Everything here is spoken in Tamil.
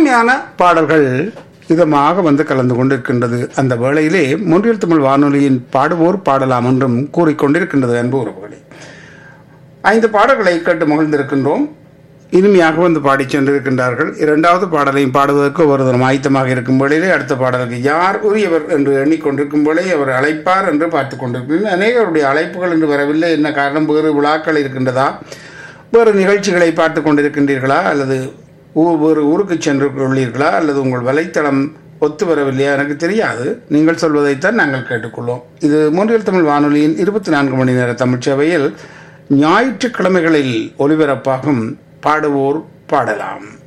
இனிமையான பாடல்கள் இதமாக வந்து கலந்து கொண்டிருக்கின்றது அந்த வேளையிலே முன்றில் தமிழ் வானொலியின் பாடுவோர் பாடலாம் என்றும் கூறிக்கொண்டிருக்கின்றது அன்பு உறவுகளே ஐந்து பாடல்களை கேட்டு மகிழ்ந்திருக்கின்றோம் இனிமையாக வந்து பாடிச் சென்றிருக்கின்றார்கள் இரண்டாவது பாடலையும் பாடுவதற்கு ஒருவரும் ஆயத்தமாக இருக்கும் வேளையிலே அடுத்த பாடலுக்கு யார் உரியவர் என்று எண்ணிக்கொண்டிருக்கும் வேளை அவர் அழைப்பார் என்று பார்த்து கொண்டிருக்கிறேன் அநேகருடைய அழைப்புகள் என்று வரவில்லை என்ன காரணம் வேறு விழாக்கள் இருக்கின்றதா வேறு நிகழ்ச்சிகளை பார்த்து கொண்டிருக்கின்றீர்களா அல்லது ஊ- வேறு ஊருக்கு சென்று உள்ளீர்களா அல்லது உங்கள் வலைத்தளம் ஒத்து வரவில்லையா எனக்கு தெரியாது நீங்கள் சொல்வதைத்தான் நாங்கள் கேட்டுக்கொள்வோம் இது மூன்றில் தமிழ் வானொலியின் இருபத்தி நான்கு மணி நேர தமிழ் சேவையில் ஞாயிற்றுக்கிழமைகளில் ஒலிபரப்பாகும் பாடுவோர் பாடலாம்